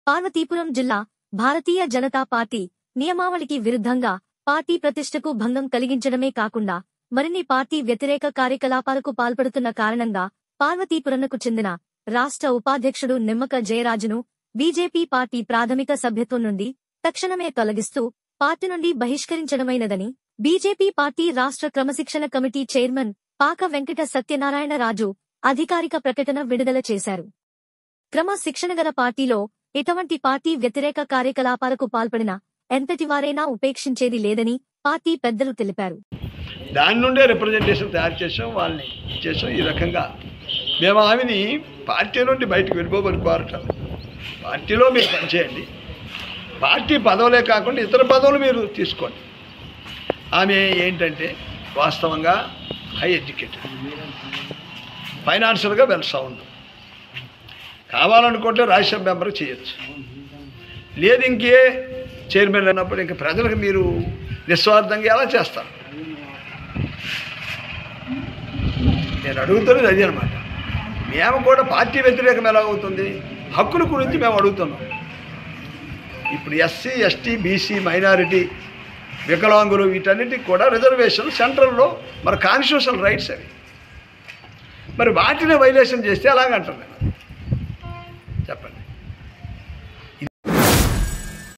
పార్వతీపురం జిల్లా భారతీయ జనతా పార్టీ నియమావళికి విరుద్ధంగా పార్టీ ప్రతిష్టకు భంగం కలిగించడమే కాకుండా మరిన్ని పార్టీ వ్యతిరేక కార్యకలాపాలకు పాల్పడుతున్న కారణంగా పార్వతీపురంకు చెందిన రాష్ట్ర ఉపాధ్యక్షుడు నిమ్మక జయరాజును బీజేపీ పార్టీ ప్రాథమిక సభ్యత్వం నుండి తక్షణమే తొలగిస్తూ పార్టీ నుండి బహిష్కరించడమైనదని బీజేపీ పార్టీ రాష్ట్ర క్రమశిక్షణ కమిటీ చైర్మన్ పాక వెంకట సత్యనారాయణ రాజు అధికారిక ప్రకటన విడుదల చేశారు క్రమశిక్షణ గల పార్టీలో ఎటువంటి పార్టీ వ్యతిరేక కార్యకలాపాలకు పాల్పడిన ఎంతటివారైనా ఉపేక్షించేది లేదని పార్టీ పెద్దలు తెలిపారు దాని నుండే రిప్రజెంటేషన్ తయారు చేసాం వాళ్ళని చేసాం ఈ రకంగా మేము ఆమెని పార్టీ నుండి బయటకు వెళ్ళిపోమని కోరటం పార్టీలో మీరు పనిచేయండి పార్టీ పదవులే కాకుండా ఇతర పదవులు మీరు తీసుకోండి ఆమె ఏంటంటే వాస్తవంగా హై ఎడ్యుకేటెడ్ ఫైనాన్షియల్గా వెల్ సౌండ్ కావాలనుకుంటే రాజ్యసభ మెంబర్ చేయొచ్చు లేదు ఇంకే చైర్మన్ అన్నప్పుడు ఇంక ప్రజలకు మీరు నిస్వార్థంగా ఎలా చేస్తారు నేను అడుగుతున్నది అది అనమాట మేము కూడా పార్టీ వ్యతిరేకం ఎలా అవుతుంది హక్కుల గురించి మేము అడుగుతున్నాం ఇప్పుడు ఎస్సీ ఎస్టీ బీసీ మైనారిటీ వికలాంగులు వీటన్నిటికి కూడా రిజర్వేషన్ సెంట్రల్లో మన కాన్స్టిట్యూషనల్ రైట్స్ అవి మరి వాటిని వైలేషన్ చేస్తే అలాగంటారు నేను